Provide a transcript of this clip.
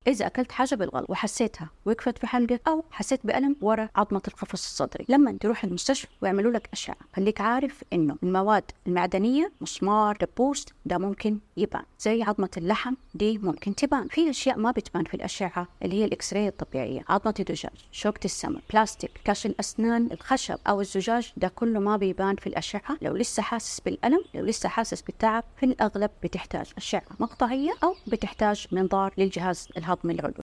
إذا أكلت حاجة بالغلط وحسيتها وقفت في حلقك أو حسيت بألم ورا عظمة القفص الصدري لما تروح المستشفى ويعملوا لك أشعة خليك عارف إنه المواد المعدنية مسمار دبوس ده ممكن يبان زي عظمة اللحم دي ممكن تبان في أشياء ما بتبان في الأشعة اللي هي الإكس راي الطبيعية عظمة الدجاج شوكة السمك بلاستيك كاش الأسنان الخشب أو الزجاج ده كله ما بيبان في الأشعة لو لسه حاسس بالألم لو لسه حاسس بالتعب في الأغلب بتحتاج أشعة مقطعية أو بتحتاج منظار للجهاز الهضمي العلوي